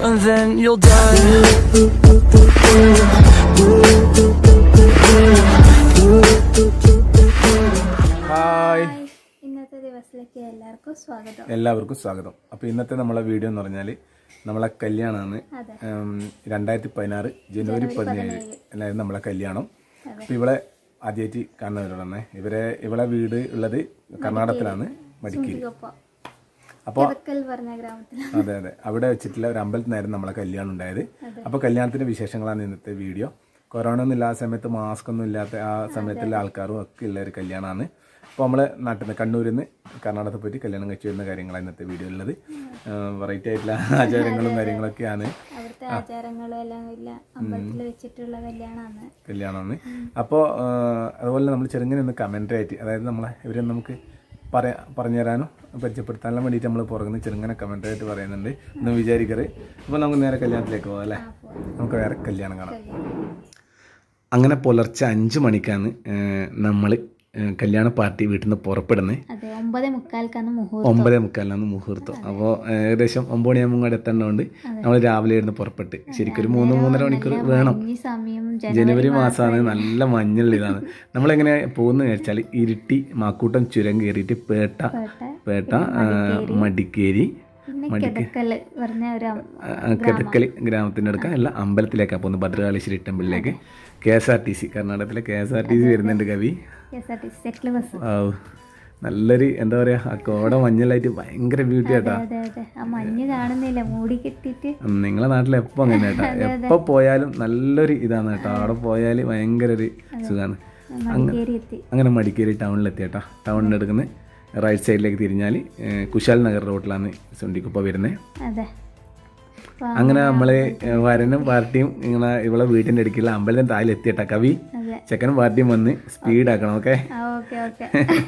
and then you'll die. Hi ഇന്നത്തെ ദിവസത്തിലേക്ക് എല്ലാവർക്കും സ്വാഗതം എല്ലാവർക്കും സ്വാഗതം അപ്പോൾ ഇന്നത്തെ നമ്മളെ വീഡിയോ എന്ന് പറഞ്ഞാൽ നമ്മളെ കല്യാണമാണ് അതെ. രണ്ടായിരത്തി പതിനാറ് ജനുവരി പതിനേഴ് എന്നായിരുന്നു നമ്മളെ കല്യാണം അപ്പോൾ ഇവളെ ആദ്യമായിട്ട് കാണുന്നവരോടാണ് ഇവരെ ഇവളെ വീട് ഉള്ളത് കർണാടകത്തിലാണ് മടിക്കേരി ഒപ്പം അപ്പോൾ കിഴക്കൽ പറഞ്ഞ ഗ്രാമത്തിൽ അതെ അതെ അവിടെ വെച്ചിട്ടുള്ള ഒരു അമ്പലത്തിനായിരുന്നു നമ്മളെ കല്യാണം ഉണ്ടായത് അപ്പോൾ കല്യാണത്തിന്റെ വിശേഷങ്ങളാണ് ഇന്നത്തെ വീഡിയോ കൊറോണ ഒന്നും ഇല്ലാത്ത സമയത്ത് മാസ്ക് ഒന്നും ഇല്ലാത്ത ആ സമയത്തുള്ള ആൾക്കാരും ഒക്കെ ഉള്ള ഒരു കല്യാണമാണ് അപ്പോൾ നമ്മളെ നാട്ടിൽ നിന്ന് കണ്ണൂരിൽ നിന്ന് കർണാടകത്തിൽ പോയിട്ട് കല്യാണം കഴിച്ചു വരുന്ന കാര്യങ്ങളാണ് ഇന്നത്തെ വീഡിയോ ഉള്ളത് വെറൈറ്റി ആയിട്ടുള്ള ആചാരങ്ങളും കാര്യങ്ങളൊക്കെയാണ് അവിടുത്തെ ആചാരങ്ങളും എല്ലാം ഇല്ല അമ്പലത്തിൽ വെച്ചിട്ടുള്ള കല്യാണമാണ് കല്യാണമാണ് അപ്പോൾ അതുപോലെ നമ്മൾ ചെറുങ്ങനെ ഒന്ന് കമൻ്ററി ആയിട്ട് അതായത് നമ്മളെ ഇവരെ നമുക്ക് പറയാ പറഞ്ഞു തരാനും പരിചയപ്പെടുത്താനും വേണ്ടിയിട്ട് നമ്മൾ പുറകുന്ന ചെറുങ്ങനെ കമൻ്ററി ആയിട്ട് പറയുന്നുണ്ട് ഒന്നും വിചാരിക്കരുത് അപ്പോൾ നമുക്ക് നേരെ കല്യാണത്തിലേക്ക് പോകാം അല്ലേ നമുക്ക് വേറെ കല്യാണം കാണാം അങ്ങനെ പുലർച്ചെ അഞ്ച് മണിക്കാണ് നമ്മൾ കല്യാണ പാർട്ടി വീട്ടിൽ നിന്ന് പുറപ്പെടുന്നത് അതെ ഒമ്പത് മുക്കാൽക്കാണ് മുഹൂർത്തം ഒമ്പതേ മുക്കാലിനാണ് മുഹൂർത്തം അപ്പോൾ ഏകദേശം ഒമ്പത് മണിയാകുമ്പോൾ ഇങ്ങോട്ട് എത്തേണ്ടതുകൊണ്ട് നമ്മൾ രാവിലെ ഇരുന്ന് പുറപ്പെട്ട് ശരിക്കും ഒരു മൂന്ന് മൂന്നര മണിക്കൂർ വേണം ഈ സമയം ജനുവരി മാസമാണ് നല്ല മഞ്ഞുള്ള ഇതാണ് നമ്മളെങ്ങനെ പോകുന്നത് വെച്ചാൽ ഇരുട്ടി മാക്കൂട്ടം ചുരം കയറിയിട്ട് പേട്ട പേട്ട ആ, മടിക്കേരി പിന്നെ കിഴക്കൽ പറഞ്ഞ ഒരു അം- ആ, കിഴക്കൽ ഗ്രാമത്തിൻ്റെ അടുക്ക അല്ല അമ്പലത്തിലേക്കാണ് പോകുന്നത് ഭദ്രകാളീശ്വരി ടെമ്പിളിലേക്ക് K S R T C കർണാടകത്തിലെ K S R T C വരുന്നുണ്ട് കവി K S R T C സെറ്റിൽ ബസ് ആ, നല്ലൊരു എന്താ പറയാ ആ കോട മഞ്ഞലായിട്ട് ഭയങ്കര ബ്യൂട്ടി ആട്ടാ അതെ അതെ ആ മഞ്ഞ് കാണുന്നില്ല മൂടി കെട്ടിയിട്ട് നിങ്ങളെ നാട്ടിൽ എപ്പോൾ അങ്ങനെ കേട്ടാ എപ്പോൾ പോയാലും നല്ലൊരു ഇതാണ് കേട്ടോ അവിടെ പോയാൽ ഭയങ്കര ഒരു സുഖമാണ് മടിക്കേരി എത്തി അങ്ങനെ മടിക്കേരി ടൗണിലെത്തി കേട്ടോ ടൗണിൻ്റെ അടുക്കുന്ന റൈറ്റ് സൈഡിലേക്ക് തിരിഞ്ഞാൽ കുശാൽ നഗർ റോഡിലാണ് സുണ്ടിക്കുപ്പ വരുന്നത് അതെ അപ്പൊ അങ്ങനെ നമ്മൾ വരനും പാർട്ടിയും ഇങ്ങനെ ഇവളെ വീട്ടിൻ്റെ അടുക്കില്ല അമ്പലത്തിൻ്റെ താഴെ എത്തിയട്ടാ കവി അതെ ചെക്കനും പാർട്ടിയും വന്ന് സ്പീഡ് ആക്കണം ഓക്കെ ആ ഓക്കെ ഓക്കെ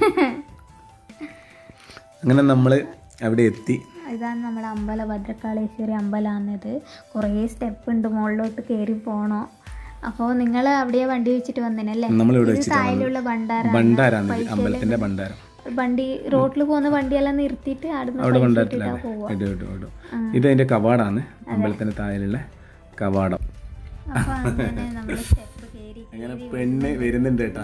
അങ്ങനെ നമ്മൾ അവിടെ എത്തി ഇതാണ് നമ്മുടെ അമ്പല ഭദ്രകാളേശ്വരി അമ്പലമാണിത് കുറേ സ്റ്റെപ്പ് ഉണ്ട് മുകളിലോട്ട് കയറി പോണോ അപ്പോൾ നിങ്ങൾ അവിടെ വണ്ടി വെച്ചിട്ട് വന്നേനല്ലേ നമ്മളിവിടെ ഇത് വെച്ചിട്ടാണ് താഴെയുള്ള ഭണ്ഡാര ഭണ്ഡാരാണ് ഇത്, അമ്പലത്തിന്റെ ഭണ്ഡാരം വണ്ടി റോഡിൽ പോകുന്ന വണ്ടിയെല്ലാം നിർത്തിയിട്ട് അവിടുന്ന് അവിടെ പൈസ ഭണ്ഡാരത്തിലാണ് ഇട്ടിട്ടാ പോവുക ഇടും ഇടും ഇടും ഇത് അതിന്റെ കവാടാണ് അമ്പലത്തിന്റെ താഴെയുള്ള കവാടം അപ്പോൾ അങ്ങനെ നമ്മൾ സ്റ്റെപ്പ് കയറി അങ്ങനെ പെണ്ണ് വരുന്നുണ്ട് കേട്ടാ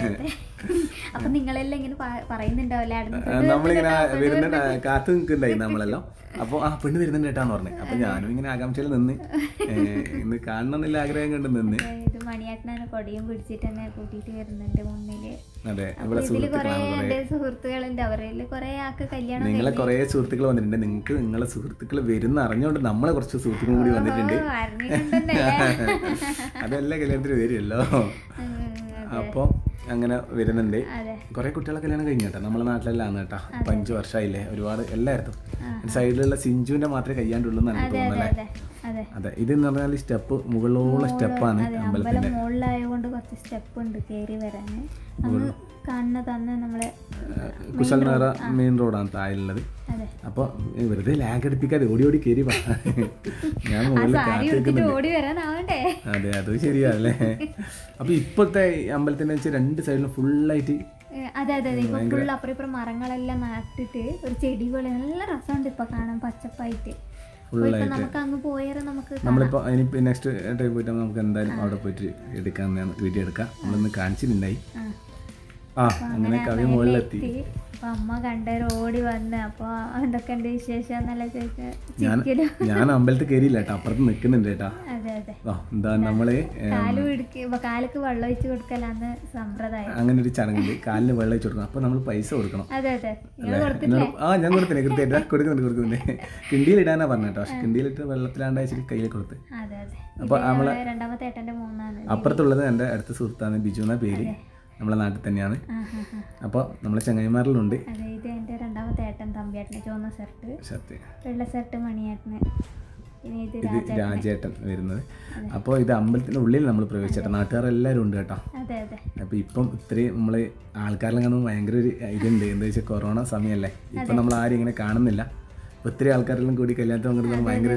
അപ്പം നിങ്ങളെല്ലാം ഇങ്ങനെ പ- പറയുന്നുണ്ടാവില്ലേ ആ, നമ്മളിങ്ങനെ വരുന്ന കാത്തു നിൽക്കുന്നുണ്ടായി നമ്മളെല്ലാം അപ്പോൾ ആ പെണ്ണ് വരുന്നുണ്ട് കേട്ടാന്ന് പറഞ്ഞു അപ്പൊ ഞാനും ഇങ്ങനെ ആകാംക്ഷയിൽ നിന്ന് ഏ, ഇന്ന് കാണണമെന്നുള്ള ആഗ്രഹം കൊണ്ട് നിന്ന് ഇത് മണിയാട്ടനെ കൊടിയും പിടിച്ചിട്ട് തന്നെ കൂട്ടിയിട്ട് വരുന്നുണ്ട് മുന്നില് അതെ ഇവിടെ ഇതില് കുറെ സുഹൃത്തുക്കളാണ് എൻ്റെ സുഹൃത്തുക്കളുണ്ട് അവരിൽ കുറെ ആൾക്ക് കല്യാണം നിങ്ങളെ കുറേ സുഹൃത്തുക്കൾ വന്നിട്ടുണ്ട് നിങ്ങൾക്ക് നിങ്ങളെ സുഹൃത്തുക്കൾ വരുന്ന അറിഞ്ഞുകൊണ്ട് നമ്മളെ കുറച്ച് സുഹൃത്തുക്കളും കൂടി വന്നിട്ടുണ്ട് അറിഞ്ഞിട്ടുണ്ടല്ലേ അതെല്ലാം കല്യാണത്തിന് വരുമല്ലോ അപ്പോൾ അങ്ങനെ വരുന്നുണ്ട് അതെ കുറെ കുട്ടികളെ കല്യാണം കഴിഞ്ഞു കേട്ടോ നമ്മളെ നാട്ടിലെല്ലാം ആണ് കേട്ടോ ഇപ്പൊ അഞ്ച് വർഷമായില്ലേ ഒരുപാട് എല്ലായിടത്തും സൈഡിലുള്ള സിഞ്ചുവിന്റെ മാത്രമേ കഴിയാണ്ടുള്ളൂ എന്നാണ് എനിക്ക് തോന്നുന്നത് അതെ അതെ അതെ ഇത് എന്ന് പറഞ്ഞാൽ സ്റ്റെപ്പ് മുകളിലുള്ള സ്റ്റെപ്പാണ് അമ്പലത്തിന്റെ അമ്പലം മുകളിലായതുകൊണ്ട് കുറച്ച് സ്റ്റെപ്പ് ഉണ്ട് കയറി വരാൻ അങ്ങ് കാണുന്നത് അന്ന് നമ്മളെ കുശൽ നഗർ മെയിൻ റോഡാണ് താഴെയുള്ളത് അതെ അപ്പോൾ വെറുതെ ലാഗ് അടിപ്പിക്കാതെ ഓടി ഓടി കയറി വാ ഞാൻ മുകളിൽ സാരി ഉടുത്തിട്ട് ഓടി വരാനാവണ്ടേ അതെ അത് ശരിയാണല്ലേ അപ്പൊ ഇപ്പോഴത്തെ അമ്പലത്തിന്റെ വെച്ചാൽ രണ്ട് സൈഡിലും ഫുള്ളായിട്ട് ഏ, അതെ അതെ അതെ ഇപ്പൊ ഫുൾ അപ്പുറം ഇപ്പുറം മരങ്ങളെല്ലാം നട്ടിട്ട് ഒരു ചെടി പോലെ നല്ല രസമുണ്ട് ഇപ്പൊ കാണാൻ പച്ചപ്പായിട്ട് അപ്പൊ ഇപ്പൊ നമുക്ക് അങ്ങ് പോയാൽ നമുക്ക് നമ്മളിപ്പോൾ ഇനിയിപ്പോൾ നെക്സ്റ്റ് ടൈം പോയിട്ട് നമുക്ക് എന്തായാലും അവിടെ പോയിട്ട് എടുക്കാമെന്നാണ് വീഡിയോ എടുക്കാം നമ്മളൊന്ന് കാണിച്ചിട്ടുണ്ടായി ആ അങ്ങനെ കവി മുകളിലെത്തി എത്തി. അപ്പൊ അമ്മ കണ്ടവർ ഓടി വന്ന് അപ്പൊ എന്തൊക്കെയുണ്ട് വിശേഷം എന്നല്ല ചോദിച്ചാൽ ഞാൻ ഞാൻ അമ്പലത്തിൽ കയറിയില്ല കേട്ടോ അപ്പുറത്ത് നിൽക്കുന്നുണ്ട് കേട്ടോ അതെ അതെ ആ എന്താ നമ്മള് ഏ, കാല് പിടിക്ക് കാലക്ക് വെള്ളം ഒഴിച്ച് കൊടുക്കലാന്ന് സമ്പ്രദായം അങ്ങനെ ഒരു ചടങ്ങുണ്ട് കാലിന് വെള്ളം വെച്ച് കൊടുക്കണം അപ്പോൾ നമ്മൾ പൈസ കൊടുക്കണം അതെ അതെ നിങ്ങൾ കൊടുത്തിട്ട് എന്നോട് ആ ഞാൻ കൊടുത്തില്ലേ കൃത്യമായിട്ട് കൊടുക്കുന്നുണ്ട് കൊടുക്കുന്നുണ്ട് കിണ്ടിയിലിടാനാ പറഞ്ഞ കേട്ടോ പക്ഷെ കിണ്ടിയിലിട്ട് വെള്ളത്തിലാണ്ട് അയച്ചിട്ട് കയ്യിൽ കൊടുത്ത് അതെ അതെ അപ്പോൾ നമ്മളെ നമ്മളെ രണ്ടാമത്തെ ഏട്ടന്റെ മൂന്നാണ് അപ്പുറത്തുള്ളത് എൻ്റെ അടുത്ത സുഹൃത്താണ് ബിജു എന്ന പേര് നമ്മളെ നാട്ടിൽ തന്നെയാണ് ആ ഹാ ഹാ അപ്പോൾ നമ്മളെ ചങ്ങായിമാരിലുണ്ട് അതെ ഇത് എൻ്റെ രണ്ടാമത്തെ ഏട്ടൻ തമ്പിയേട്ടന് ചുവന്ന ഷർട്ട് സത്യം വെള്ള ഷർട്ട് മണിയേട്ടന് പിന്നെ ഇത് ഇത് രാജേട്ടൻ വരുന്നത് അപ്പോൾ ഇത് അമ്പലത്തിൻ്റെ ഉള്ളിൽ നമ്മൾ പ്രവേശിച്ചേട്ടാ നാട്ടുകാരെല്ലാവരും ഉണ്ട് കേട്ടോ അതെ അതെ അപ്പോൾ ഇപ്പം ഇത്രയും നമ്മൾ ആൾക്കാരെല്ലാം കാണുമ്പോൾ ഭയങ്കര ഒരു ഇതുണ്ട് എന്താ വെച്ചാൽ കൊറോണ സമയമല്ലേ ഇപ്പം നമ്മൾ ആരും ഇങ്ങനെ കാണുന്നില്ല അപ്പോൾ ഇത്രയും ആൾക്കാരെല്ലാം കൂടി കല്യാണത്തിൽ പങ്കെടുക്കുമ്പോൾ ഭയങ്കര ഒരു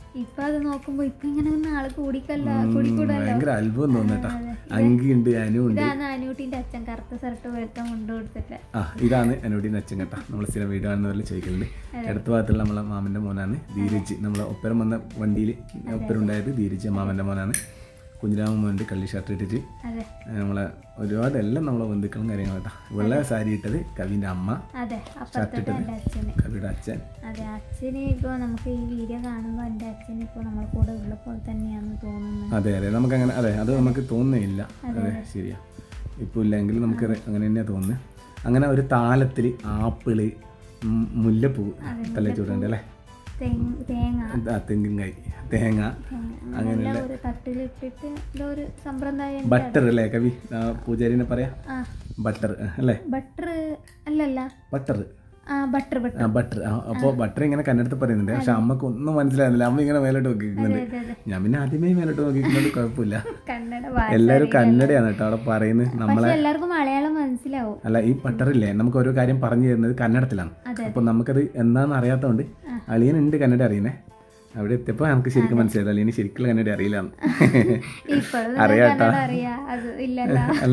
ഇപ്പൊ അത് നോക്കുമ്പോ ഇപ്പൊ ഇങ്ങനെ നാളെ കൂടിക്കല്ല കൂടിക്കൂടല്ലോ ഭയങ്കര അത്ഭുതം തോന്നട്ടാ അങ്കിയുണ്ട് അനുണ്ട് ഇതാണ് അനൂട്ടിന്റെ അച്ഛൻ കറുത്ത ഷർട്ട് വെളുത്ത മുണ്ട് കൊടുത്തിട്ട് ആ ഇതാണ് എന്നോട് അച്ഛൻ കേട്ടാ നമ്മൾ സ്ഥിരം വീട് കാണുന്നവരിൽ ചോദിക്കലുണ്ട് ഇടത്ത ഭാഗത്തുള്ള നമ്മളെ മാമൻ്റെ മോനാണ് ധീരജ് നമ്മളെ ഒപ്പരം വന്ന വണ്ടിയിൽ ഒപ്പരം ഉണ്ടായത് ധീരജ് മാമൻ്റെ മോനാണ് കുഞ്ഞിരാമൻ മോനുണ്ട് കള്ളി ഷർട്ട് ഇട്ടിട്ട് അതെ നമ്മളെ ഒരുപാട് എല്ലാം നമ്മളെ ബന്ധുക്കളും കാര്യങ്ങളും കേട്ടോ വെള്ള സാരി ഇട്ടത് കവിൻ്റെ അമ്മ അതെ അപ്പുറത്തെ എൻ്റെ അച്ഛന് കവിയുടെ അച്ഛൻ അതെ അച്ഛന് ഇപ്പോൾ നമുക്ക് ഈ വീഡിയോ കാണുമ്പോൾ എൻ്റെ അച്ഛൻ ഇപ്പോൾ നമ്മളെ കൂടെ ഉള്ളപ്പോൾ തന്നെയാണെന്ന് തോന്നുന്നത് അതെ അതെ നമുക്ക് അങ്ങനെ അതെ അത് നമുക്ക് തോന്നുന്നില്ല അതെ ശരിയാ ഇപ്പോൾ ഇല്ലെങ്കിൽ നമുക്ക് അങ്ങനെ തന്നെയാണ് തോന്നുന്നത് അങ്ങനെ ഒരു താലത്തിൽ ആപ്പിള് ഉം, മുല്ലപ്പൂ തലച്ചൂടുണ്ട് അല്ലേ തേങ്ങ തേങ്ങ ആ, തെങ്ങിൻകായ് തേങ്ങ അങ്ങനെയുള്ള ഒരു തട്ടിലിട്ടിട്ട് ഇതോ ഒരു സമ്പ്രദായം ബട്ടർ അല്ലേ കവി ആ, പൂജാരിനെ പറയാ ആ ബട്ടർ അല്ലേ ബട്ടർ അല്ലല്ല ബട്ടർ ആ ബട്ടർ ബട്ടർ ആ ബട്ടർ അപ്പോൾ ബട്ടർ ഇങ്ങനെ കന്നെടുത്ത് പറയുന്നുണ്ട് പക്ഷെ അമ്മക്ക് ഒന്നും മനസ്സിലാകുന്നില്ല അമ്മ ഇങ്ങനെ മേലോട്ട് നോക്കിക്കുന്നുണ്ട് അതെ അതെ ഞാൻ പിന്നെ ആദ്യമേ മേലോട്ട് നോക്കിക്കുന്നുണ്ട് കുഴപ്പമില്ല കന്നഡ ഭാഷ എല്ലാവരും കന്നഡയാണ് കേട്ടോ അവിടെ പറയുന്നത് നമ്മളെ പക്ഷെ എല്ലാവർക്കും മലയാളം മനസ്സിലാവും അല്ല ഈ ബട്ടറില്ലേ നമുക്ക് ഓരോ കാര്യം പറഞ്ഞു തരുന്നത് കന്നഡത്തിലാണ് അതെ. അപ്പോൾ നമുക്കത് എന്താണെന്ന് അറിയാത്തതുകൊണ്ട് അളിയനുണ്ട് കന്നഡ അറിയുന്നേ അവിടെ എത്തിയപ്പോൾ നമുക്ക് ശരിക്കും മനസ്സിലായത് അളിയന് ശരിക്കുള്ള കന്നഡ അറിയില്ല ഇപ്പോഴും അറിയാട്ടോ. കന്നഡ അറിയാ അത് ഇല്ലല്ല അല്ല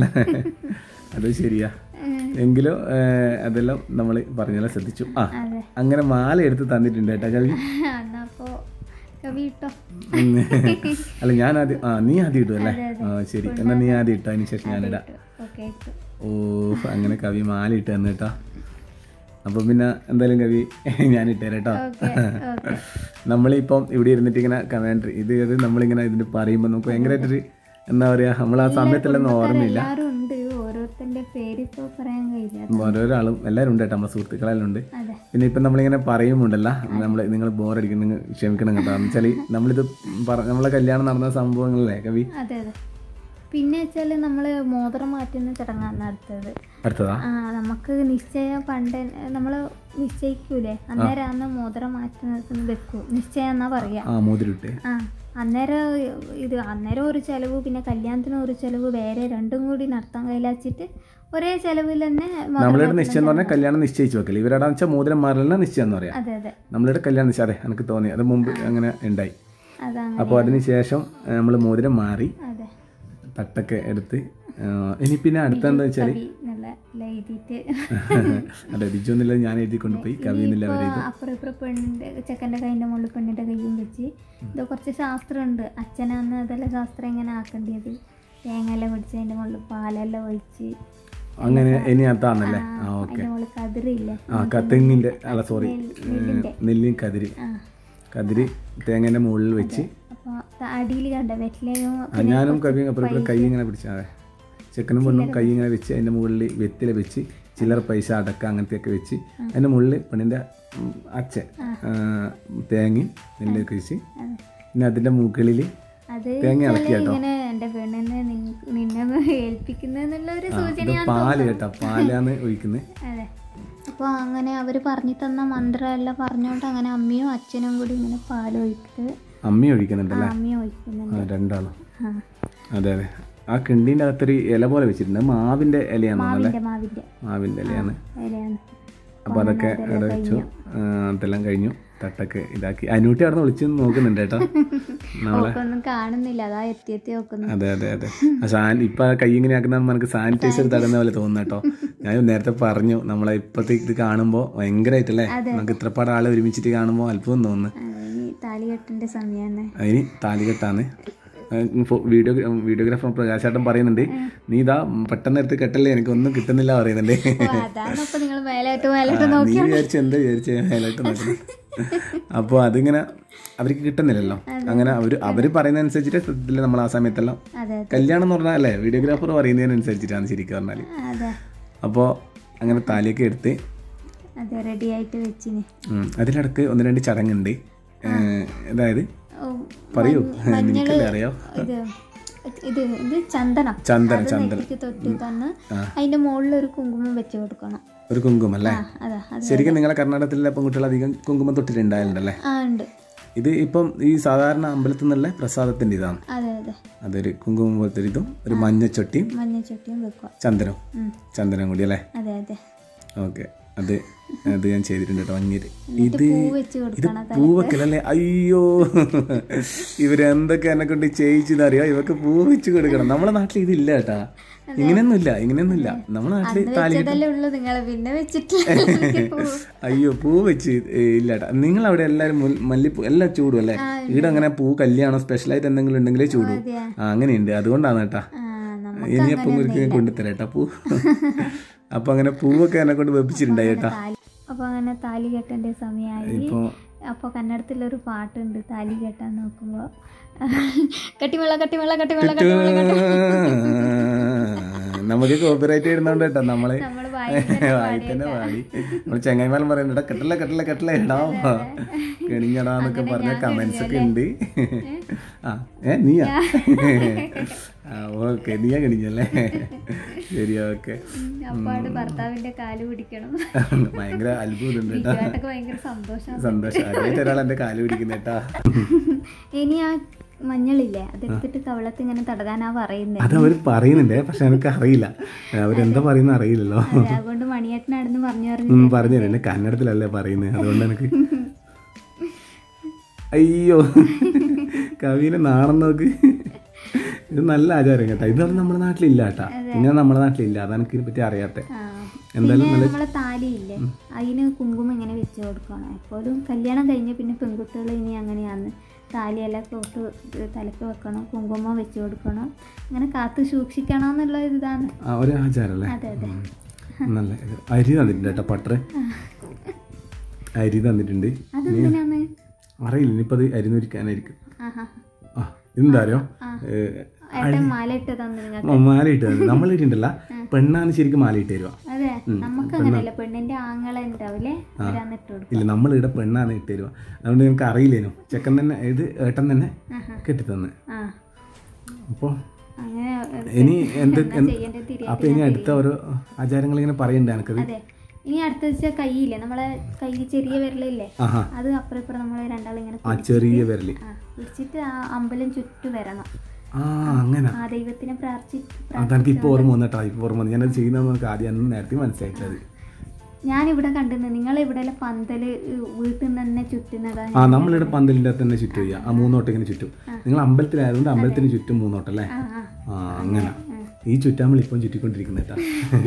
അത് ശരിയാ എങ്കിലും ഏഹ്, അതെല്ലാം നമ്മൾ പറഞ്ഞെല്ലാം ശ്രദ്ധിച്ചു ആ അതെ അങ്ങനെ മാല എടുത്ത് തന്നിട്ടുണ്ട് കേട്ടോ കവി എന്നാ അപ്പോ കവി ഇട്ടോ ഉം. അല്ല ഞാൻ ആദ്യം ആ നീ ആദ്യം ഇടും അല്ലേ ആ ശരി എന്നാ നീ ആദ്യം ഇട്ടോ അതിന് ശേഷം ഞാനിടാം ഓക്കെ ഇട്ടു ഓ അങ്ങനെ കവി മാല ഇട്ട് തന്നു കേട്ടോ അപ്പം പിന്നെ എന്തായാലും കവി ഞാൻ ഇട്ടുതരാം കേട്ടോ ഓക്കെ ഓക്കെ നമ്മളിപ്പം ഇവിടെ ഇരുന്നിട്ട് ഇങ്ങനെ കമൻട്രി ഇത് ഇത് നമ്മളിങ്ങനെ ഇതിന് പറയുമ്പോൾ നമുക്ക് ഭയങ്കരമായിട്ടൊരു എന്താ പറയുക നമ്മൾ ആ സമയത്തെല്ലാം ഓർമ്മയില്ല എല്ലാരും ഉണ്ട് ഓരോരുത്തരുടെ പേര് ഇപ്പൊ പറയാൻ കഴിയില്ല ഓരോരാളും എല്ലാവരും ഉണ്ട് കേട്ടോ നമ്മുടെ സുഹൃത്തുക്കളെല്ലാം ഉണ്ട് അതെ പിന്നെ ഇപ്പം നമ്മളിങ്ങനെ പറയുമുണ്ടല്ല നമ്മൾ നിങ്ങൾ ബോറടിക്കും നിങ്ങൾ ക്ഷമിക്കണം കേട്ടോ എന്ന് വെച്ചാൽ നമ്മളിത് പറ നമ്മളെ കല്യാണം നടന്ന സംഭവങ്ങളല്ലേ കവി അതെ അതെ പിന്നെ വെച്ചാല് നമ്മള് മോതിരം മാറ്റുന്ന ചടങ്ങാണ് അടുത്തത് അടുത്തതാ ആ നമുക്ക് നിശ്ചയം പണ്ട് നമ്മൾ നിശ്ചയിക്കൂലേ അന്നേരം അന്ന് മോതിരം മാറ്റുന്ന വെക്കൂ നിശ്ചയം എന്നാ പറയാ ആ മോതിരിട്ട് ആ അന്നേരം ഇത് അന്നേരം ഒരു ചെലവ് പിന്നെ കല്യാണത്തിന് ഒരു ചെലവ് വേറെ രണ്ടും കൂടി നടത്താൻ കയ്യിലാച്ചിട്ട് ഒരേ ചെലവിൽ തന്നെ മോതിരം നമ്മളിവിടെ നിശ്ചയം എന്ന് പറഞ്ഞാൽ കല്യാണം നിശ്ചയിച്ചു വെക്കല് ഇവരുടെ വെച്ചാൽ മോതിരം മാറലിനെ നിശ്ചയം എന്ന് പറയാം അതെ അതെ നമ്മളിവിടെ കല്യാണം നിശ്ചയം അതെ എനിക്ക് തോന്നി അത് മുമ്പ് അങ്ങനെ ഉണ്ടായി അതങ്ങനെ അപ്പോൾ അതിന് ശേഷം നമ്മൾ മോതിരം മാറി അതെ തട്ടൊക്കെ എടുത്ത് ആ, ഇനി പിന്നെ അടുത്തെന്താ വെച്ചാൽ കവി എന്നുള്ള എഴുതിയിട്ട് അതെ ബിജു എന്നുള്ളത് ഞാൻ എഴുതി കൊണ്ടുപോയി കവി എന്നില്ല അവർ ഇപ്പൊ അപ്പുറം ഇപ്പുറം പെണ്ണിന്റെ ചെക്കൻ്റെ കൈൻ്റെ മുകളിൽ പെണ്ണിന്റെ കൈയും വെച്ച് ഇത് കുറച്ച് ശാസ്ത്രമുണ്ട് അച്ഛനാന്ന് അതെല്ലാം ശാസ്ത്രം എങ്ങനെ ആക്കേണ്ടത് തേങ്ങയെല്ലാം പിടിച്ച് അതിൻ്റെ മുകളിൽ പാലെല്ലാം ഒഴിച്ച് അങ്ങനെ ഇനി അതാണല്ലേ ആ ഓക്കെ അതിൻ്റെ മുകളിൽ കതിറില്ലേ ആ കതെങ്ങിൻ്റെ അല്ല സോറി നെല്ലിന്റെ നെല്ലിൻ കതിരി ആ കതിരി തേങ്ങേൻ്റെ മുകളിൽ വെച്ച് അപ്പോൾ അടിയിൽ കണ്ട വെറ്റിലയും ആ, ഞാനും കവി അപ്പുറം കൈ ഇങ്ങനെ പിടിച്ച അതെ ചെക്കനും പെണ്ണും കൈ ഇങ്ങനെ വെച്ച് അതിൻ്റെ മുകളിൽ വെറ്റില വെച്ച് ചില്ലറ പൈസ അടക്ക അങ്ങനത്തെയൊക്കെ വെച്ച് അതിൻ്റെ മുകളിൽ പെണ്ണിൻ്റെ ഉം, അച്ഛൻ ആ, തേങ്ങയും നെല്ലൊക്കെ വെച്ച് പിന്നെ അതിൻ്റെ മുകളിൽ അത് തേങ്ങ ഇളക്കി കേട്ടോ ഇങ്ങനെ എൻ്റെ പെണ്ണിനെ നിൻ- നിന്നെ ഏൽപ്പിക്കുന്നുള്ള ഒരു ഇത് സൂചന പാല് കേട്ടോ പാലാണ് ഒഴിക്കുന്നത് അതെ അപ്പോൾ അങ്ങനെ അവർ പറഞ്ഞു തന്ന മന്ത്രമെല്ലാം പറഞ്ഞുകൊണ്ട് അങ്ങനെ അമ്മയും അച്ഛനും കൂടി ഇങ്ങനെ പാൽ ഒഴിക്കുന്നത് അമ്മി ഒഴിക്കുന്നുണ്ടല്ലേ അമ്മയും ഒഴിക്കുന്നുണ്ട് ആ രണ്ടാളും ആ അതെ അതെ ആ കിണ്ടീൻ്റെ അകത്തൊരു ഇല പോലെ വെച്ചിട്ടുണ്ട് അത് മാവിൻ്റെ ഇലയാണ് തോന്നുന്നല്ലേ മാവിൻ്റെ മാവിൻ്റെ മാവിൻ്റെ ഇലയാണ് ഇലയാണ് അപ്പോൾ അതൊക്കെ അവിടെ വെച്ചു ആ, അതെല്ലാം കഴിഞ്ഞു തട്ടൊക്കെ ഇതാക്കി അനൂട്ടി അവിടെ നിന്ന് വിളിച്ച് നോക്കുന്നുണ്ട് കേട്ടോ നമ്മളെ ഒന്നും കാണുന്നില്ല അതാ എത്തി എത്തി നോക്കുന്നു അതെ അതെ അതെ ആ സാൻ ഇപ്പൊ ആ കൈ ഇങ്ങനെ ആക്കുന്ന നമുക്ക് സാനിറ്റൈസർ തടയുന്ന പോലെ തോന്നുന്നു കേട്ടോ ഞാൻ നേരത്തെ പറഞ്ഞു നമ്മളെ ഇപ്പത്തെ ഇത് കാണുമ്പോൾ ഭയങ്കരമായിട്ടല്ലേ നമുക്ക് ഇത്രപ്പാട് ആളെ ഒരുമിച്ചിട്ട് കാണുമ്പോൾ അത്ഭുതം തോന്നുന്നു ഇനി താലികെട്ടിൻ്റെ സമയമാണ് അതിന് താലികെട്ടാണ് വീഡിയോ വീഡിയോഗ്രാഫർ പ്രകാശാട്ടൻ പറയുന്നുണ്ട് നീ ഇതാ പെട്ടെന്ന് എടുത്ത് കെട്ടല്ലേ എനിക്ക് ഒന്നും കിട്ടുന്നില്ല പറയുന്നുണ്ട് അതാണ് അപ്പോൾ നിങ്ങൾ മേലോട്ട് മേലോട്ട് ആ, നീ വിചാരിച്ച എന്താ വിചാരിച്ച ഹൈലൈറ്റ് നോക്കുന്നത് അപ്പോൾ അതിങ്ങനെ അവർക്ക് കിട്ടുന്നില്ലല്ലോ അങ്ങനെ അവർ അവർ പറയുന്ന അനുസരിച്ചിട്ട് സത്യത്തിൽ നമ്മൾ ആ സമയത്തെല്ലാം അതെ കല്യാണം എന്ന് പറഞ്ഞാൽ അല്ലേ വീഡിയോഗ്രാഫർ പറയുന്നതിനനുസരിച്ചിട്ടാണ് ശരിക്കും പറഞ്ഞാൽ അതെ അപ്പോൾ അങ്ങനെ താലിയൊക്കെ എടുത്ത് അതെ റെഡി ആയിട്ട് വെച്ചിന് ഉം, അതിലിടക്ക് ഒന്ന് രണ്ട് ചടങ്ങുണ്ട് ഏഹ്, അതായത് ഓ, പറയൂ മഞ്ഞള് നിനക്കല്ലേ അറിയോ ഇത് ഇത് ഇത് ചന്ദനം ചന്ദനം അത് ചന്ദനം നെറ്റിക്ക് തൊട്ട് തന്ന് അതിന്റെ മുകളിൽ ഒരു കുങ്കുമം വെച്ച് കൊടുക്കണം ഒരു കുങ്കുമം അല്ലേ ആ അതാ അത് ശരിക്കും നിങ്ങളെ കർണാടകത്തിലെ പെൺകുട്ടികൾ അധികം കുങ്കുമം തൊട്ടിട്ടുണ്ടായാലുണ്ടല്ലേ ആ ഉണ്ട് ഇത് ഇപ്പം ഈ സാധാരണ അമ്പലത്തിൽ നിന്നുള്ള പ്രസാദത്തിൻ്റെ ഇതാണ് അതെ അതെ അതൊരു കുങ്കുമം പോലത്തെ ഒരു ഇതും ഒരു മഞ്ഞച്ചൊട്ടിയും മഞ്ഞച്ചട്ടിയും വെക്കുക ചന്ദനവും ഉം. ചന്ദനം കൂടി അല്ലേ അതെ അതെ ഓക്കെ അത് അത് ഞാൻ ചെയ്തിട്ടുണ്ട് കേട്ടോ അങ്ങേര് ഇത് പൂ വെച്ച് ഇത് കൊടുക്കണം പൂ വെക്കലല്ലേ അയ്യോ ഇവരെന്തൊക്കെ എന്നെ കൊണ്ട് ചെയ്യിച്ചെന്നറിയോ ഇവർക്ക് പൂ വെച്ച് കൊടുക്കണം നമ്മളെ നാട്ടിൽ ഇതില്ല കേട്ടാ ഇങ്ങനെയൊന്നുമില്ല ഇങ്ങനെയൊന്നുമില്ല നമ്മളെ നാട്ടിൽ താലി കെട്ടും വെച്ചതല്ലേ ഉള്ളു നിങ്ങളെ പിന്നെ വെച്ചിട്ടില്ല അയ്യോ പൂ വെച്ച് ഇല്ല കേട്ടാ നിങ്ങൾ അവിടെ എല്ലാവരും മുൽ- മല്ലിപ്പൂ എല്ലാം ചൂടും അല്ലേ ഇവിടെ അങ്ങനെ പൂ കല്യാണം സ്പെഷ്യലായിട്ട് എന്തെങ്കിലും ഉണ്ടെങ്കിലേ ചൂടൂ ആ അങ്ങനെയുണ്ട് അതുകൊണ്ടാണ് കേട്ടാ ആ നമ്മ ഇനി അപ്പം ഒരിക്കലും കൊണ്ടുതരാം കേട്ടാ പൂ അപ്പൊ അങ്ങനെ പൂവൊക്കെ എന്നെ കൊണ്ട് വെപ്പിച്ചിട്ടുണ്ടായി കേട്ടാ താലി അപ്പൊ അങ്ങനെ താലി കെട്ടേണ്ട സമയമായി ഇപ്പൊ അപ്പോൾ കന്നഡത്തിലൊരു പാട്ടുണ്ട് താലി കെട്ടാൻ നോക്കുമ്പോ കട്ടിമേള കട്ടിമേള കട്ടിമേള കട്ടിമേള നമുക്ക് കോപ്പിറൈറ്റ് ഇടുന്നോണ്ട് കേട്ടോ നമ്മള് നമ്മള് വായി തന്നെ പാടി നമ്മള് ചെങ്ങായിമാലം പറയുന്നുണ്ട് കെട്ടല്ല കെട്ടല്ല കെട്ടല ഇടാ കെണിഞ്ഞടാന്നൊക്കെ പറഞ്ഞ കമന്റ്സ് ഒക്കെ ഉണ്ട് ആ ഏ നീയാ ആ ഓക്കെ നീയാ കെണിഞ്ഞല്ലേ ശരി ഓക്കെ അപ്പാട് ഭർത്താവിന്റെ കാല് പിടിക്കണം ഭയങ്കര അത്ഭുതമുണ്ട് കേട്ടാ ഇതുമായിട്ടൊക്കെ ഭയങ്കര സന്തോഷം സന്തോഷം ആദ്യമായിട്ട് ഒരാൾ എന്റെ കാല് പിടിക്കുന്ന കേട്ടാ ഇനി ആ മഞ്ഞളില്ലേ അതെടുത്തിട്ട് കവളത്ത് ഇങ്ങനെ തടകാനാ പറയുന്നത് അത് അവര് പറയുന്നുണ്ട് പക്ഷെ എനിക്ക് അറിയില്ല അവരെന്താ പറയുന്ന അറിയില്ലല്ലോ അതുകൊണ്ട് മണിയേട്ടനാണെന്ന് പറഞ്ഞു പറഞ്ഞു ഉം, പറഞ്ഞു തരാം എന്നെ കന്നഡത്തിലല്ലേ പറയുന്നത് അതുകൊണ്ട് എനിക്ക് അയ്യോ കവിനെ നാണം നോക്ക് ഇത് നല്ല ആചാരം കേട്ടോ ഇതൊന്നും നമ്മുടെ നാട്ടിലില്ല കേട്ടാ ഇങ്ങനെ നമ്മുടെ നാട്ടിലില്ല അതാണ് എനിക്ക് ഇതിനെ പറ്റി അറിയാത്ത ആ. എന്തായാലും പിന്നെ നമ്മളെ താലിയില്ലേ അതിന് കുങ്കുമം ഇങ്ങനെ വെച്ച് കൊടുക്കണം എപ്പോഴും കല്യാണം കഴിഞ്ഞ് പിന്നെ പെൺകുട്ടികൾ ഇനി അങ്ങനെയാണ് താലിയെല്ലാം തൊട്ട് തലക്ക് വെക്കണം കുങ്കുമം വെച്ച് കൊടുക്കണം അങ്ങനെ കാത്തു സൂക്ഷിക്കണം എന്നുള്ള ഇതാണ് ആ ഒരു ആചാരല്ലേ അതെ അതെ നല്ല ഇത്. അരി തന്നിട്ടുണ്ട് കേട്ടോ പട്ടറ് അരി തന്നിട്ടുണ്ട് അതെന്തിനാണ് അറിയില്ല ഇനിയിപ്പോൾ അത് അരിഞ്ഞൊരിക്കാനായിരിക്കും ആഹാ ആ എന്താ അറിയോ ഏട്ടൻ മാല ഇട്ട് തന്നു നിങ്ങൾ മാല ഇട്ട് തന്നെ നമ്മളിട്ടുണ്ടല്ല പെണ്ണാണ് ശരിക്കും മാല ഇട്ട് തരുക അതെ നമുക്ക് അങ്ങനെയല്ല പെണ്ണിന്റെ ആങ്ങളെ ഉണ്ടാവില്ലേ അവരന്നിട്ട് കൊടുക്കും ഇല്ല നമ്മളിവിടെ പെണ്ണാണ് ഇട്ട് തരുക അതുകൊണ്ട് ഞങ്ങൾക്ക് അറിയില്ലേനു ചെക്കൻ തന്നെ ഇത് ഏട്ടൻ തന്നെ കെട്ടിത്തന്ന് ആ അപ്പോൾ അങ്ങനെ ഇനി എന്ത് എന്ത് ചെയ്യേണ്ടത് തിരി അപ്പോൾ ഇനി അടുത്ത ഓരോ ആചാരങ്ങൾ ഇങ്ങനെ പറയണ്ടേ എനിക്കത് അതെ ഇനി അടുത്ത വെച്ചാൽ കൈയില്ലേ നമ്മളെ കൈ ചെറിയ വിരലില്ലേ ആഹാ അത് അപ്പുറം ഇപ്പുറം നമ്മൾ രണ്ടാളിങ്ങനെ ആ ചെറിയ വിരല് ആ പിടിച്ചിട്ട് ആ അമ്പലം ചുറ്റു വരണം ആ അങ്ങനെ ആ ദൈവത്തിനെ പ്രാർത്ഥി അതെനിക്ക് ഇപ്പോൾ ഓർമ്മ വന്നിട്ടാ ഇപ്പോൾ ഓർമ്മ വന്നു ഞാനത് ചെയ്യുന്നതെന്ന് നമുക്ക് ആദ്യം അന്ന് നേരത്തെ മനസ്സിലായിട്ടത് ഞാനിവിടെ കണ്ടിരുന്നു നിങ്ങൾ ഇവിടെ പന്തല് വീട്ടിൽ നിന്ന് തന്നെ ചുറ്റുന്നതാണ് ആ നമ്മളിവിടെ പന്തലിൻ്റെ അകത്ത് തന്നെ ചുറ്റും ചെയ്യുക ആ മൂന്നോട്ട് ഇങ്ങനെ ചുറ്റും നിങ്ങൾ അമ്പലത്തിലായതുകൊണ്ട് അമ്പലത്തിന് ചുറ്റും മൂന്നോട്ടല്ലേ ആ ആ ആ അങ്ങനെ ഈ ചുറ്റാമ്പൾ ഇപ്പം ചുറ്റിക്കൊണ്ടിരിക്കുന്ന കേട്ടാ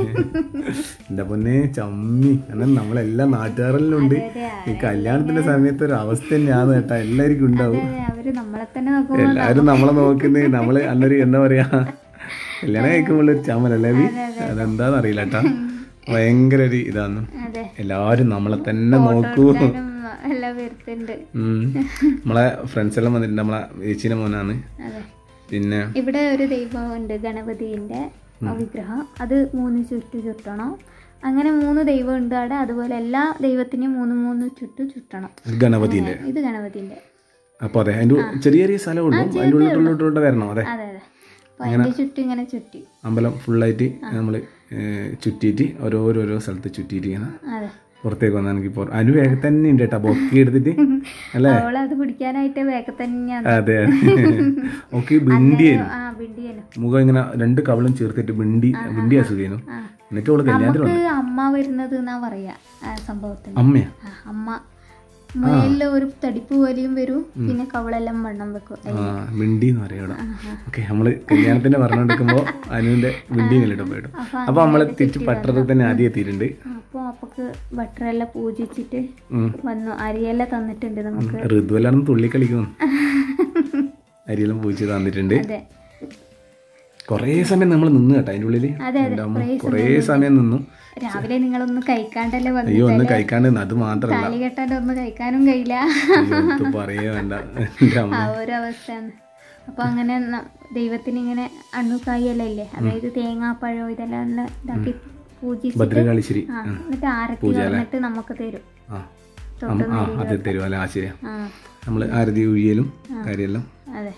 എൻ്റെ പൊന്നെ ചമ്മി കാരണം നമ്മളെല്ലാ നാട്ടുകാരെല്ലാം ഉണ്ട് ഈ കല്യാണത്തിന്റെ സമയത്ത് ഒരു അവസ്ഥ തന്നെയാണ് കേട്ടാ എല്ലാവർക്കും ഉണ്ടാവും അതെ, അവര് നമ്മളെ തന്നെ നോക്കുമ്പോൾ എല്ലാവരും നമ്മളെ നോക്കുന്നത് നമ്മള് അന്നൊരു എന്താ പറയാ കല്യാണം കഴിക്കുമ്പോൾ ഒരു ചമ്മലല്ലേ ബി അതെന്താന്ന് അറിയില്ല കേട്ടാ ഭയങ്കര ഒരു ഇതാണ് അതെ എല്ലാവരും നമ്മളെ തന്നെ നോക്കൂ ഞാനും എല്ലാം വരുത്തുണ്ട് ഉം. നമ്മളെ ഫ്രണ്ട്സ് എല്ലാം വന്നിട്ടുണ്ട് നമ്മളെ ചേച്ചീൻ്റെ മോനാണ് അതെ പിന്നെ ഇവിടെ ഒരു ദൈവമുണ്ട് ഗണപതിന്റെ വിഗ്രഹം അത് മൂന്ന് ചുറ്റു ചുറ്റണം അങ്ങനെ മൂന്ന് ദൈവം ഉണ്ട് അവിടെ അതുപോലെ എല്ലാ ദൈവത്തിനെയും മൂന്ന് മൂന്ന് ചുറ്റു ചുറ്റണം ഗണപതിന്റെ ഇത് ഗണപതിന്റെ അപ്പൊ അതെ അതിന്റെ ഉ- ചെറിയ ചെറിയ സ്ഥലമുള്ളൂ അതിന്റെ ഉള്ളിട്ടുള്ളിട്ടുള്ളിട്ട് വരണം അതെ അതെ അതെ അപ്പൊ അതിന്റെ ചുറ്റും ഇങ്ങനെ ചുറ്റി അമ്പലം ഫുള്ളായിട്ട് നമ്മൾ ചുറ്റിയിട്ട് ഓരോരോരോ സ്ഥലത്ത് ചുറ്റിയിട്ട് ഇങ്ങനെ അതെ പുറത്തേക്ക് വന്നാൽ എനിക്ക് ഇപ്പോൾ അനു വേഗം തന്നെ ഉണ്ട് കേട്ടോ ബൊക്കി എടുത്തിട്ട് അല്ലേ അവള് അത് പിടിക്കാനായിട്ട് വേഗം തന്നെയാണ് അതെ ഓക്കെ ബിണ്ടിയേനു ആ ബിണ്ടിയനും മുഖം ഇങ്ങനെ രണ്ട് കവളും ചേർത്തിട്ട് ബിണ്ടി ബിണ്ടി അസുഖേനു എന്നിട്ട് അവള് കല്യാണത്തിന് വന്നു നമുക്ക് അമ്മ വരുന്നത് എന്നാ പറയാ ആ സംഭവത്തിന് അമ്മയാ ആ, അമ്മ മുയലില് ഒരു തടിപ്പ് പോലെയും വരും പിന്നെ കവളെല്ലാം വണ്ണം വെക്കും ആ ബിണ്ടി എന്ന് പറയാം ഇവിടെ ഓക്കെ നമ്മള് കല്യാണത്തിന്റെ പറഞ്ഞോണ്ടിരിക്കുമ്പോ അനുവിന്റെ ബിണ്ടിയിലിട്ട് പോയിട്ടു അപ്പൊ നമ്മള് തിരിച്ച് പട്ടണത്തിൽ തന്നെ ആദ്യം എത്തിയിട്ടുണ്ട് അപ്പോൾ അപ്പൊക്ക് ഭട്ടരെല്ലാം പൂജിച്ചിട്ട് ഉം. വന്നു അരിയെല്ലാം തന്നിട്ടുണ്ട് നമുക്ക് ഋതുവെല്ലാം തുള്ളി കളിക്കുന്നു അരിയെല്ലാം പൂച്ച് തന്നിട്ടുണ്ട് അതെ കുറേ സമയം നമ്മൾ നിന്ന് കേട്ടോ അതിൻ്റെ ഉള്ളില് അതെ, എൻ്റെ അമ്മ കുറേ സമയം നിന്നു രാവിലെ നിങ്ങളൊന്നും കഴിക്കാണ്ടല്ലേ വന്നു അയ്യോ ഒന്ന് കഴിക്കാണ്ട് നിന്ന്. അത് മാത്രമല്ല താലി കെട്ടാണ്ട് ഒന്നും കഴിക്കാനും കഴിയില്ല അയ്യോ, ഇത് പറയേ വേണ്ട എൻ്റെ അമ്മ ആ ഒരു അവസ്ഥയാണ് അപ്പൊ അങ്ങനെ ന- ദൈവത്തിന് ഇങ്ങനെ അണ്ണുക്കായെല്ലാം ഇല്ലേ അതായത് തേങ്ങാപ്പഴം ഇതെല്ലാം എല്ലാം ഇതാക്കി പൂജിച്ചിട്ട് ഭദ്രകാളീശ്വരി ആ എന്നിട്ട് ആരത്തി വന്നിട്ട് നമുക്ക് തരും ആ അമ്മ- ആ അത് തരും അല്ലേ ആ ശരിയാ ആ നമ്മൾ ആരതി ഒഴിയലും കാര്യമെല്ലാം അതെ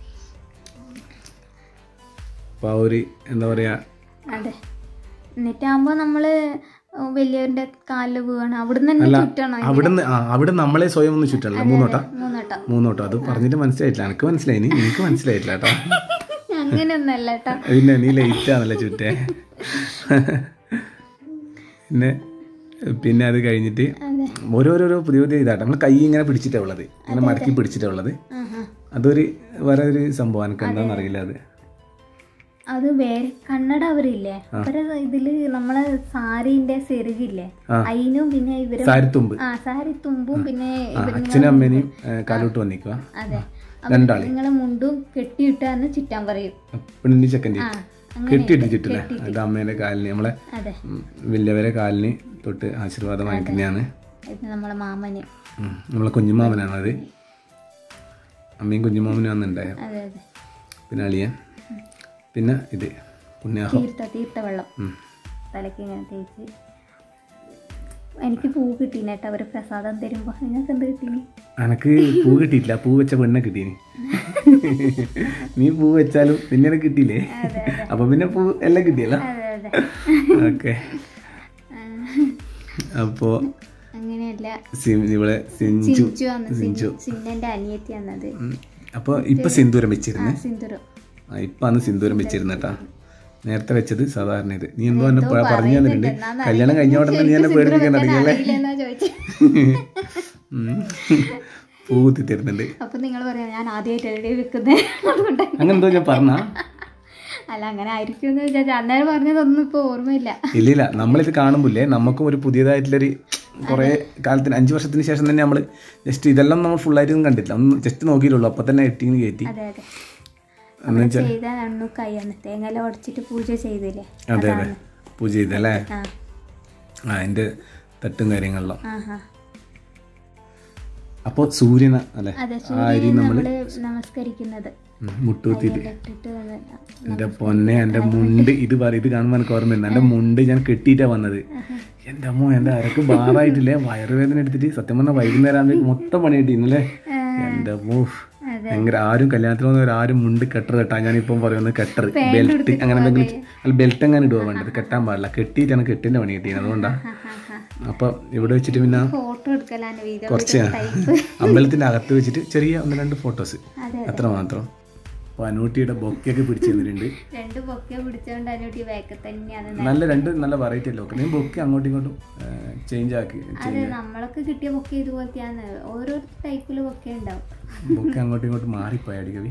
അപ്പോൾ ആ ഒരു എന്താ പറയാ അതെ എന്നിട്ടാകുമ്പോ നമ്മള് വലിയവരുടെ കാലിൽ വീഴണം അവിടുന്ന് തന്നെ ചുറ്റണം അവിടുന്ന് ആ അവിടെ നമ്മളെ സ്വയം ഒന്ന് ചുറ്റല്ല മൂന്നോട്ടാ മൂന്നോട്ടം മൂന്നോട്ടോ അത് പറഞ്ഞിട്ട് മനസ്സിലായിട്ടില്ല എനിക്ക് മനസ്സിലായി നീ എനിക്ക് മനസ്സിലായിട്ടില്ല കേട്ടോ അങ്ങനെയൊന്നല്ല കേട്ടോ പിന്നെ നീ ലേറ്റ് ആണല്ലേ ചുറ്റേ പിന്നെ പിന്നെ അത് കഴിഞ്ഞിട്ട് അതെ ഓരോരോരോ പുതിയ പുതിയ ഇതായിട്ട് നമ്മൾ കൈ ഇങ്ങനെ പിടിച്ചിട്ടാണ് ഉള്ളത് ഇങ്ങനെ മടക്കി പിടിച്ചിട്ടാണ് ഉള്ളത് ആഹാ. അതൊരു വേറെ ഒരു സംഭവം എനിക്ക് എന്താണെന്ന് അറിയില്ല അത് അത് വേറെ കന്നഡ അവരില്ലേ അവരെ ഇതില് നമ്മളെ സാരിന്റെ സെരുകില്ലേ ആ. അതിനും പിന്നെ ഇവര് സാരിത്തുമ്പ് ആ സാരി തുമ്പും പിന്നെ ആ അച്ഛനും അമ്മേനെയും ഏ, കാലോട്ട് വന്നിക്കുക അതെ രണ്ടാളി നിങ്ങളെ മുണ്ടും കെട്ടിയിട്ടാന്ന് ചുറ്റാൻ പറയും പെണ്ണിന്റെ ചെക്കൻ്റെ ആ അങ്ങനെ കെട്ടിയിട്ടിട്ടില്ലേ അത് അമ്മേന്റെ കാലിന് നമ്മളെ അതെ ഉം, വലിയവരെ കാലിന് തൊട്ട് ആശീർവാദം വാങ്ങിക്കുന്നതാണ് ഇത് നമ്മളെ മാമന് ഉം, നമ്മളെ കുഞ്ഞുമാമനാണ് അത് അമ്മയും കുഞ്ഞുമാമനും അന്നുണ്ടായത് അതെ അതെ പിന്നെ അളിയൻ പിന്നെ ഇത് പുണ്യാഹം തീർത്ത തീർത്ത വെള്ളം ഉം. തലയ്ക്ക് ഇങ്ങനെ തേച്ച് എനിക്ക് പൂ കിട്ടീന കേട്ടോ അവര് പ്രസാദം തരുമ്പോ നിങ്ങൾക്ക് എന്ത് കിട്ടീനി എനക്ക് പൂ കിട്ടിയിട്ടില്ല പൂ വെച്ച പെണ്ണെ കിട്ടീന് നീ പൂ വെച്ചാലും പിന്നെ എനക്ക് കിട്ടിയില്ലേ അപ്പൊ പിന്നെ പൂ എല്ലാം കിട്ടിയല്ലോ അതെ അതെ ഓക്കെ ആ, അപ്പോ അങ്ങനെയല്ല സിം- ഇവിടെ സിഞ്ചു ചിഞ്ചു ആണ് സിഞ്ചു സിന്നന്റെ അനിയത്തി എന്നത് ഉം. അപ്പൊ ഇപ്പൊ സിന്ദൂരം വെച്ചിരുന്നേ സിന്ദൂരം ആ ഇപ്പൊ അന്ന് സിന്ദൂരം വെച്ചിരുന്നേട്ടാ നേരത്തെ വെച്ചത് സാധാരണ ഇത് നീ എന്തോ എന്നെ പ- പറഞ്ഞു തന്നിട്ടുണ്ട് കല്യാണം കഴിഞ്ഞ ഉടനെ നീ എന്നെ പേടിപ്പിക്കാൻ തുടങ്ങിയല്ലേ അറിയില്ലെന്നാ ചോദിച്ചു ഉം. പൂ കുത്തി തരുന്നുണ്ട് അപ്പൊ നിങ്ങൾ പറയാം ഞാൻ ആദ്യമായിട്ട് വെക്കുന്നത് അതുകൊണ്ട് അങ്ങനെ എന്തോ ഞാൻ പറഞ്ഞാ അല്ല അങ്ങനെ ആയിരിക്കും എന്ന് വിചാരിച്ചു അന്നേരം പറഞ്ഞതൊന്നും ഇപ്പൊ ഓർമ്മയില്ല ഇല്ലില്ല നമ്മളിത് കാണുമ്പോഴേ നമുക്കും ഒരു പുതിയതായിട്ടുള്ളൊരു കുറേ കാലത്തിന് അഞ്ച് വർഷത്തിന് ശേഷം തന്നെ നമ്മൾ ജസ്റ്റ് ഇതെല്ലാം നമ്മൾ ഫുള്ളായിട്ടൊന്നും കണ്ടില്ല ഒന്ന് ജസ്റ്റ് നോക്കിയിട്ടുള്ളൂ അപ്പോൾ തന്നെ എട്ടിങ് കയറ്റി അതെ അതെ നമ്മൾ ചെയ്ത അണ്ണുക്കായി അന്ന് തേങ്ങല ഉടച്ചിട്ട് പൂജ ചെയ്തില്ലേ അതെ അതെ പൂജ ചെയ്തല്ലേ ആ ആ അതിൻ്റെ തട്ടും കാര്യങ്ങളിലും ആഹാ അപ്പോൾ സൂര്യന അല്ലേ അതെ ആ അരി സൂര്യനെ നമ്മൾ നമ്മള് നമസ്കരിക്കുന്നത് മുട്ടുകുത്തിയിട്ട് ഇട്ടിട്ട് വന്ന് എൻ്റെ പൊന്നെ എൻ്റെ മുണ്ട് ഇത് പറ ഇത് കാണുമ്പോൾ എനിക്ക് ഓർമ്മയുണ്ട് എൻ്റെ മുണ്ട് ഞാൻ കെട്ടിയിട്ടാണ് വന്നത് എൻ്റെ അമ്മോ എൻ്റെ അരക്ക് ബാറായിട്ടില്ലേ വയറുവേദന എടുത്തിട്ട് സത്യം പറഞ്ഞാൽ വൈകുന്നേരം ആകുമ്പോൾ മൊത്തം പണി കിട്ടിയിരുന്നല്ലേ എൻ്റെ അമ്മോ അതെ. ഭയങ്കര ആരും കല്യാണത്തിന് വന്നവർ ആരും മുണ്ട് കെട്ടർ കെട്ടാ ഞാനിപ്പം പറയുന്നത് കെട്ടർ ബെൽറ്റ് അങ്ങനെ എന്തെങ്കിലും അല്ല ബെൽറ്റ് എങ്ങനെ ഇടുക വേണ്ടത് കെട്ടാൻ പാടില്ല കെട്ടിയിട്ടാണ് കെട്ടിൻ്റെ പണി കിട്ടിയത് അതുകൊണ്ടാണ് അപ്പം ഇവിടെ വെച്ചിട്ട് പിന്നെ ഫോട്ടോ എടുക്കലാണ് വീഡിയോ കുറച്ച് അമ്പലത്തിൻ്റെ അകത്ത് വെച്ചിട്ട് ചെറിയ ഒന്ന് രണ്ട് ഫോട്ടോസ് അതെ അത്ര മാത്രം അപ്പോൾ അനൂട്ടിയുടെ ബൊക്കെയൊക്കെ പിടിച്ചു തന്നിട്ടുണ്ട് രണ്ട് ബൊക്കെ പിടിച്ചോണ്ട് അതിനോട്ട് ബാക്ക് തന്നെയാണ് നല്ല രണ്ട് നല്ല വെറൈറ്റി അല്ലേ ഒക്കെ ഞാൻ ബൊക്കെ അങ്ങോട്ടും ഇങ്ങോട്ടും ചേഞ്ച് ആക്കി അത് നമ്മളൊക്കെ കിട്ടിയ ബൊക്കെ ഇതുപോലത്തെയാണ് ഓരോ ടൈപ്പില് ബൊക്കെ ഉണ്ടാവും ബൊക്കെ അങ്ങോട്ടും ഇങ്ങോട്ടും മാറിപ്പോയി അടികവി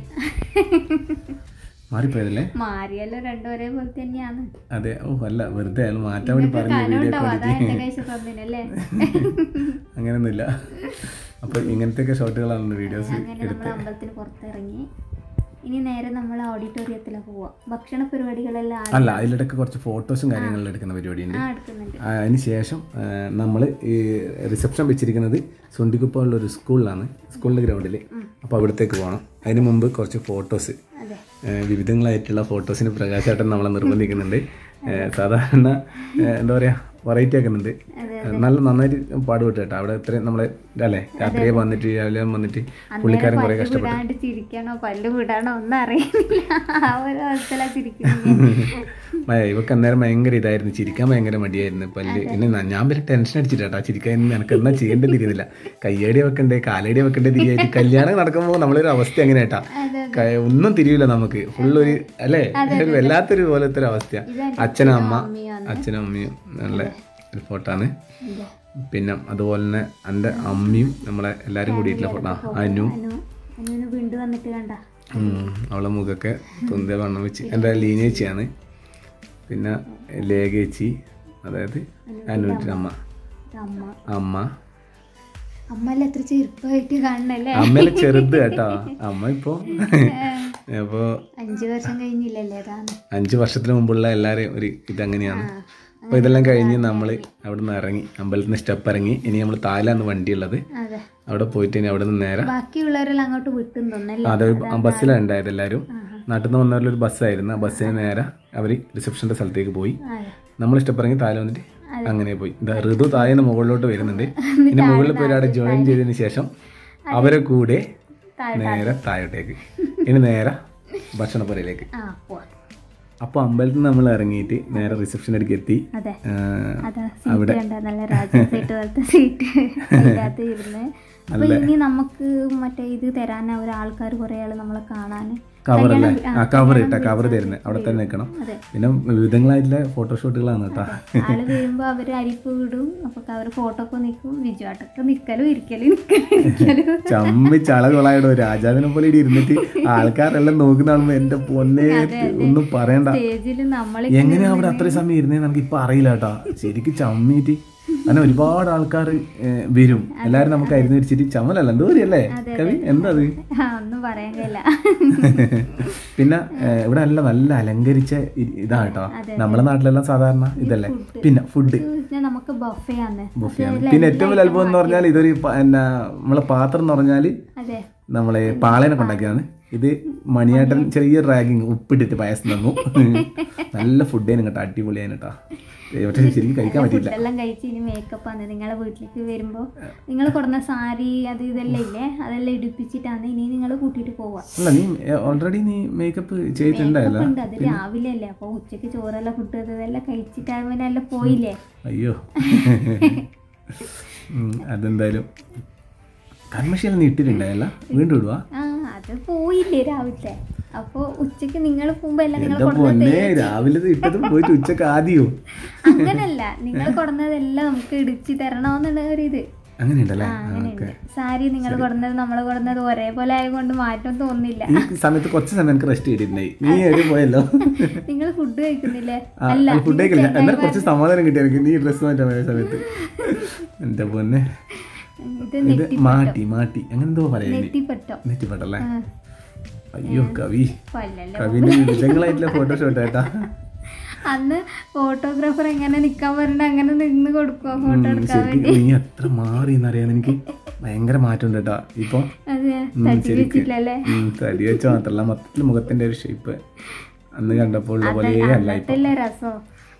മാറിപ്പോയതല്ലേ മാറിയല്ലോ രണ്ടും ഒരേപോലെ തന്നെയാണ് അതെ ഓ അല്ല വെറുതെ അയാൾ മാറ്റാൻ വേണ്ടി പറഞ്ഞ വീഡിയോ കനുണ്ടാവും അതാ എന്റെ കൈസ് തന്നിനല്ലേ അങ്ങനെയൊന്നുമില്ല അപ്പോൾ ഇങ്ങനത്തെയൊക്കെ ഷോട്ടുകളാണ് വീഡിയോസ് അങ്ങനെ നമ്മൾ അമ്പലത്തിന് പുറത്തിറങ്ങി ഇനി നേരെ നമ്മൾ ഓഡിറ്റോറിയത്തിലാണ് പോവാ ഭക്ഷണ പരിപാടികളെല്ലാം ആ- അല്ല അതിലിടയ്ക്ക് കുറച്ച് ഫോട്ടോസും കാര്യങ്ങളും എടുക്കുന്ന പരിപാടിയുണ്ട് ആ എടുക്കുന്നുണ്ട് ആ, അതിന് ശേഷം നമ്മൾ ഈ റിസപ്ഷൻ വെച്ചിരിക്കുന്നത് സുണ്ടിക്കുപ്പമുള്ള ഒരു സ്കൂളിലാണ് സ്കൂളിൻ്റെ ഗ്രൗണ്ടിൽ അപ്പോൾ അവിടത്തേക്ക് പോകണം അതിന് മുമ്പ് കുറച്ച് ഫോട്ടോസ് അതെ വിവിധങ്ങളായിട്ടുള്ള ഫോട്ടോസിന് പ്രകാശേട്ടൻ നമ്മളെ നിർബന്ധിക്കുന്നുണ്ട് ഏ, സാധാരണ ഏ, എന്താ പറയുക വെറൈറ്റി ആക്കുന്നുണ്ട് നല്ല നന്നായിട്ട് പാടുപെട്ട് കേട്ടോ അവിടെ ഇത്രയും നമ്മളെ അല്ലേ രാത്രിയെ വന്നിട്ട് രാവിലെ വന്നിട്ട് പുള്ളിക്കാരൻ കുറേ കഷ്ടപ്പെട്ടു വിടാണ്ട് ചിരിക്കണോ പല്ല് വിടാനോ ഒന്നും അറിയുന്നില്ല ആ ഒരു അവസ്ഥയിലാ ചിരിക്കുന്നത് മയ, ഇവക്ക് അന്നേരം ഭയങ്കര ഇതായിരുന്നു ചിരിക്കാൻ ഭയങ്കര മടിയായിരുന്നു പല്ല് പിന്നെ ന- ഞാൻ വരെ ടെൻഷൻ അടിച്ചിട്ടാ ചിരിക്കാൻ എനിക്ക് എന്നാ ചെയ്യേണ്ടത് തിരിയുന്നില്ല കയ്യടി വെക്കണ്ടേ കാലടി വെക്കണ്ടേ തിരിയായിട്ട് കല്യാണം നടക്കുമ്പോൾ നമ്മളൊരു അവസ്ഥ എങ്ങനെ കേട്ടാ ക- ഒന്നും തിരിയില്ല നമുക്ക് ഫുള്ളൊരു അല്ലേ ഒരു വല്ലാത്തൊരു പോലത്തെ ഒരു അവസ്ഥയാണ് അച്ഛനും അമ്മ അച്ഛനും അമ്മയും നല്ല ഒരു ഫോട്ടോ ആണ് അതെ. പിന്നെ അതുപോലെ തന്നെ എൻ്റെ അമ്മയും നമ്മളെ എല്ലാവരും കൂടിയിട്ടുള്ള ഫോട്ടോ ആ അനു അനു അനുവിന് വീണ്ടും വന്നിട്ട് കണ്ട ഉം, അവളെ മുഖമൊക്കെ തുന്തിയ വണ്ണം വെച്ച് എൻ്റെ ലീനേച്ചിയാണ് പിന്നെ ലേഖേച്ചി അതായത് അനുവിൻ്റെ അമ്മ അമ്മ അമ്മ അമ്മല്ല എത്ര ചെറുപ്പമായിട്ട് കാണണല്ലേ അമ്മയിലെ ചെറുത് കേട്ടോ അമ്മ ഇപ്പോ ഇപ്പോ അഞ്ചു വർഷം കഴിഞ്ഞില്ലല്ലേ അതാണ് അഞ്ച് വർഷത്തിന് മുമ്പുള്ള എല്ലാവരെയും ഒരു ഇതങ്ങനെയാണ് അപ്പോൾ ഇതെല്ലാം കഴിഞ്ഞ് നമ്മൾ അവിടെ നിന്ന് ഇറങ്ങി അമ്പലത്തിൽ നിന്ന് സ്റ്റെപ്പ് ഇറങ്ങി ഇനി നമ്മൾ താലാണ് വണ്ടിയുള്ളത് അതെ അവിടെ പോയിട്ട് ഇനി അവിടെ നിന്ന് നേരെ ബാക്കിയുള്ളവരെല്ലാം അങ്ങോട്ട് വിട്ടും തോന്നല്ലേ അത് ബസ്സിലാണ് ഉണ്ടായത് എല്ലാവരും നാട്ടിൽ നിന്ന് വന്നവരിലൊരു ബസ്സായിരുന്നു ആ ബസ്സിന് നേരെ അവർ റിസപ്ഷൻ്റെ സ്ഥലത്തേക്ക് പോയി അതെ നമ്മൾ സ്റ്റെപ്പ് ഇറങ്ങി താഴെ വന്നിട്ട് അങ്ങനെ പോയി ഇതാ ഋതു താഴെ മുകളിലോട്ട് വരുന്നുണ്ട് ഇനി മുകളിൽ പോയി അവിടെ ജോയിൻ ചെയ്തതിന് ശേഷം അവരെ കൂടെ നേരെ താഴോട്ടേക്ക് ഇനി നേരെ ഭക്ഷണപ്പുരയിലേക്ക് ആ പോവാ അപ്പോൾ അമ്പലത്തിൽ നിന്ന് നമ്മൾ ഇറങ്ങിയിട്ട് നേരെ റിസപ്ഷൻ അടുക്ക് എത്തി അതെ ആ, അതാ സീറ്റ് കണ്ട നല്ല രാജ സീറ്റ് പോലത്തെ സീറ്റ് അതിനകത്ത് ഇരുന്ന് അപ്പൊ ഇനി നമുക്ക് മറ്റേ ഇത് തരാൻ ഒരാൾക്കാർ കുറെ ആള് നമ്മളെ കാണാന് കവറല്ലേ കല്യാണം- ആ കവർ ഇട്ട കവർ തരുന്നത് അവിടെ തന്നെ നിൽക്കണം അതെ പിന്നെ വിവിധങ്ങളായിട്ടുള്ള ഫോട്ടോഷൂട്ടുകളാണ് കേട്ടോ ആള് വരുമ്പോ അവര് അരിപ്പ് വിടും അപ്പൊ അവര് ഫോട്ടോ ഒക്കെ നിക്കും വിജുവാട്ടൊക്കെ നിക്കലും ഇരിക്കലും നിക്കലും ഇരിക്കലും ചമ്മി ചളകൊളായിടോ രാജാവിനെ പോലെ ഇവിടെ ഇരുന്നിട്ട് ആൾക്കാരെല്ലാം നോക്കുന്ന കാണുമ്പോ എന്റെ പൊന്നെ ഒന്നും പറയണ്ട സ്റ്റേജിൽ നമ്മൾ എങ്ങനെയാ അവിടെ അത്രയും സമയം ഇരുന്നേ നമുക്ക് ഇപ്പൊ അറിയില്ല കേട്ടോ ശരിക്കും ചമ്മീറ്റ് അങ്ങനെ ഒരുപാട് ആൾക്കാർ വരും എല്ലാരും നമുക്ക് അരിഞ്ഞ് വെച്ചിട്ട് ചമ്മലല്ല എന്തോ അല്ലേ കവി എന്താ അത് ഒന്നും പറയാൻ കഴിയില്ല പിന്നെ ഏഹ്, ഇവിടെ നല്ല നല്ല അലങ്കരിച്ച ഇ- ഇതാ കേട്ടോ നമ്മളെ നാട്ടിലെല്ലാം സാധാരണ ഇതല്ലേ പിന്നെ ഫുഡ് ഇത് നമുക്ക് ബഫേ ആണ് ബുഫിയാണ് പിന്നെ ഏറ്റവും വലിയ അത്ഭുതം എന്ന് പറഞ്ഞാൽ ഇതൊരു പ- എന്നാ നമ്മളെ പാത്രം എന്ന് പറഞ്ഞാൽ അതെ നമ്മളെ പാളേനെ കൊണ്ടാക്കിയതാണ് ഇത് മണിയാട്ടൻ ചെറിയ റാഗിങ് ഉപ്പിട്ടിട്ട് പായസം തന്നു നല്ല ഫുഡ് ആയിരുന്നു കേട്ടോ അടിപൊളിയാണ് കേട്ടോ പക്ഷേ ശരിക്കും കഴിക്കാൻ പറ്റിയില്ല ഫുഡെല്ലാം കഴിച്ച് ഇനി മേക്കപ്പ് ആണ് നിങ്ങളെ വീട്ടിലേക്ക് വരുമ്പോ നിങ്ങൾ കൊടുന്ന സാരി അത് ഇതെല്ലാം ഇല്ലേ അതെല്ലാം ഇടിപ്പിച്ചിട്ടാണ് ഇനി നിങ്ങൾ കൂട്ടിയിട്ട് പോവാ അല്ല നീ ഓൾറെഡി നീ മേക്കപ്പ് ചെയ്തിട്ടുണ്ടായല്ലോ ഉണ്ട് അത് രാവിലെ അല്ലേ അപ്പൊ ഉച്ചക്ക് ചോറെല്ലാം ഫുഡ് ഇതെല്ലാം കഴിച്ചിട്ട് അവനെല്ലാം പോയില്ലേ അയ്യോ ഉം, അതെന്തായാലും കൺമഷിയെല്ലാം നീ ഇട്ടിട്ടുണ്ടായല്ല വീണ്ടും ഇടുവാ ആ അത് പോയില്ലേ രാവിലത്തെ അപ്പൊ ഉച്ചക്ക് നിങ്ങൾ പോകുമ്പോ എല്ലാം നിങ്ങൾ എന്റെ പൊന്നെ രാവിലെ ഇട്ടതും പോയിട്ട് ഉച്ചക്ക് ആദ്യോ അങ്ങനല്ല നിങ്ങൾ കൊടുന്നതെല്ലാം നമുക്ക് ഇടിച്ച് തരണമെന്നുള്ള ഒരു ഇത് അങ്ങനെയുണ്ടല്ലേ ആ അങ്ങനെയുണ്ട് സാരി നിങ്ങൾ കൊടുന്നത് നമ്മൾ കൊടുന്നത് ഒരേപോലെ ആയതുകൊണ്ട് മാറ്റം തോന്നില്ല ഈ സമയത്ത് കുറച്ച് സമയം എനിക്ക് റെസ്റ്റ് ചെയ്തിട്ടുണ്ടായി നീ എവിടെ പോയല്ലോ നിങ്ങൾ ഫുഡ് കഴിക്കുന്നില്ലേ ആ, അത് ഫുഡ് കഴിക്കില്ല എന്നാൽ കുറച്ച് സമാധാനം കിട്ടി എനിക്ക് നീ ഡ്രസ്സ് മാറ്റാൻ പോയ സമയത്ത് എന്റെ പൊന്നെ ഇത് ഇത് മാട്ടി മാട്ടി അങ്ങനെ എന്തോ പറയാ നെറ്റിപ്പട്ടോ നെറ്റിപ്പെട്ടല്ലേ അയ്യോ കവി കൊല്ലല്ലോ കവിന്റെ വിവിധങ്ങളായിട്ടുള്ള ഫോട്ടോഷോട്ട് കേട്ടാ അന്ന് ഫോട്ടോഗ്രാഫർ എങ്ങനെ നിക്കാൻ പറഞ്ഞ അങ്ങനെ നിന്ന് കൊടുക്കുക ഫോട്ടോ എടുക്കാൻ ശരിക്കും നീ എത്ര മാറി എന്നറിയാൻ എനിക്ക് ഭയങ്കര മാറ്റമുണ്ട് കേട്ടോ ഇപ്പൊ അതെ ഉം, തട്ടി ശരിക്ക്. വെച്ചിട്ടില്ലല്ലേ ഉം, തടി വെച്ച മാത്രല്ല മൊത്തത്തിൽ മുഖത്തിന്റെ ഒരു ഷേപ്പ് അന്ന് കണ്ടപ്പോൾ ഉള്ള പോലെ അല്ല ഇപ്പൊ അതല്ലേ രസം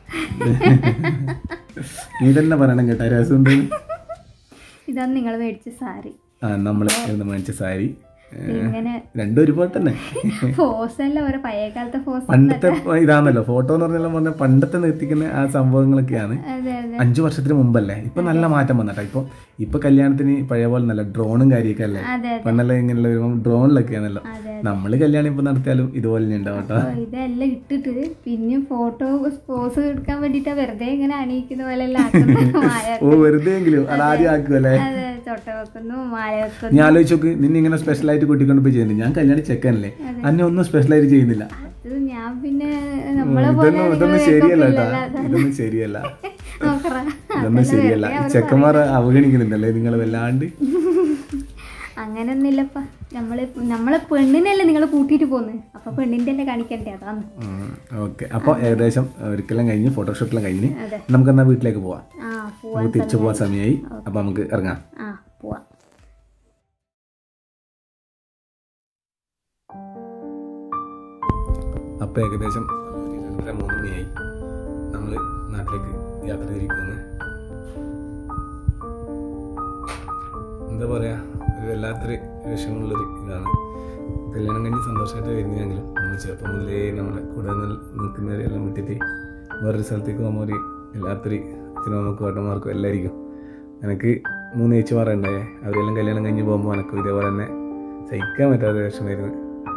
നീ തന്നെ പറയണം കേട്ടോ രസമുണ്ട് ഇതാണ് നിങ്ങൾ മേടിച്ച സാരി ആ നമ്മൾ ഇന്ന് മേടിച്ച സാരി ഇങ്ങനെ രണ്ടും ഒരുപോലെ തന്നെ ഫോസ് അല്ല ഒരു പഴയ കാലത്തെ ഫോസ് പണ്ടത്തെ ഇതാണല്ലോ ഫോട്ടോ എന്ന് പറഞ്ഞാൽ പറഞ്ഞ പണ്ടത്തെ നിർത്തിക്കുന്ന ആ സംഭവങ്ങളൊക്കെയാണ് അതെ അതെ അഞ്ചു വർഷത്തിന് മുമ്പല്ലേ ഇപ്പൊ നല്ല മാറ്റം വന്നട്ടോ ഇപ്പൊ ഇപ്പൊ കല്യാണത്തിന് പഴയ പോലെ നല്ല ഡ്രോണും കാര്യമൊക്കെ അല്ലേ അതെ പണ്ടെല്ലാം ഇങ്ങനെയുള്ള വരുമ്പോൾ ഡ്രോണിലൊക്കെയാണല്ലോ അതെ നമ്മള് കല്യാണം ഇപ്പൊ നടത്തിയാലും ഇതുപോലെ തന്നെ ഉണ്ടാവും കേട്ടോ അപ്പൊ ഇതെല്ലാം ഇട്ടിട്ട് പിന്നെയും ഫോട്ടോ പോസ് എടുക്കാൻ വേണ്ടിട്ടാ വെറുതെ ഇങ്ങനെ അണിയിക്കുന്ന പോലെ എല്ലാം ആക്കുന്നത് മാല ഓ വെറുതെ എങ്കിലും അത് ആദ്യം ആക്കുമല്ലേ അതെ ചൊട്ട വെക്കുന്നു മാല വെക്കുന്നു നീ ആലോചിച്ച് നോക്ക് നിന്നെ ഇങ്ങനെ സ്പെഷ്യൽ ആയിട്ട് കൂട്ടിക്കൊണ്ട് പോയി ചെയ്യുന്നുണ്ട് ഞാൻ കല്യാണം ചെക്കനല്ലേ അന്നെ ഒന്നും സ്പെഷ്യൽ ആയിട്ട് ചെയ്യുന്നില്ല അത് ഞാൻ പിന്നെ നമ്മളെ പോലെ ഇതൊന്നും ഇതൊന്നും ശരിയല്ല കേട്ടാ ഇതൊന്നും ശരിയല്ല നോക്കറ ഇതൊന്നും ശരിയല്ല ഈ ചെക്കന്മാർ അവഗണിക്കുന്നുണ്ടല്ലേ നിങ്ങൾ വല്ലാണ്ട് അങ്ങനൊന്നുമില്ലപ്പ നമ്മള് നമ്മളെ പെണ്ണിനല്ലേ നിങ്ങൾ കൂട്ടിയിട്ട് പോന്ന് അപ്പൊ പെണ്ണിന്റെ അല്ലേ കാണിക്കണ്ടേ അതാണ് ഓക്കെ അപ്പോൾ ഏകദേശം ഒരിക്കലും കഴിഞ്ഞ് ഫോട്ടോഷൂട്ടെല്ലാം കഴിഞ്ഞ് അതെ. നമുക്ക് എന്നാൽ വീട്ടിലേക്ക് പോവാം ആ പോവാ നമുക്ക് തിരിച്ചു പോകാൻ സമയമായി അപ്പോൾ നമുക്ക് ഇറങ്ങാം ആ പോവാ അപ്പോൾ ഏകദേശം ഒരു രണ്ടര മൂന്ന് മണിയായി നമ്മൾ നാട്ടിലേക്ക് യാത്ര തിരിക്കുന്നു എന്താ പറയുക ഒരു വല്ലാത്തൊരു വിഷമമുള്ളൊരു ഇതാണ് കല്യാണം കഴിഞ്ഞ് സന്തോഷമായിട്ട് വരുന്നതെങ്കിലും നമ്മൾ ചെറുപ്പം മുതലേ നമ്മുടെ കൂടെ നിൽ- നിൽക്കുന്നവരെല്ലാം വിട്ടിട്ട് വേറൊരു സ്ഥലത്തേക്ക് പോകുമ്പോൾ ഒരു വല്ലാത്തൊരു അച്ഛനും അമ്മക്കും ഏട്ടന്മാർക്കും എല്ലായിരിക്കും എനിക്ക് മൂന്ന് ചേച്ചിമാർ ഉണ്ടായേ അവരെല്ലാം കല്യാണം കഴിഞ്ഞ് പോകുമ്പോൾ എനക്കും ഇതേപോലെ തന്നെ സഹിക്കാൻ പറ്റാത്ത വിഷമായിരുന്നു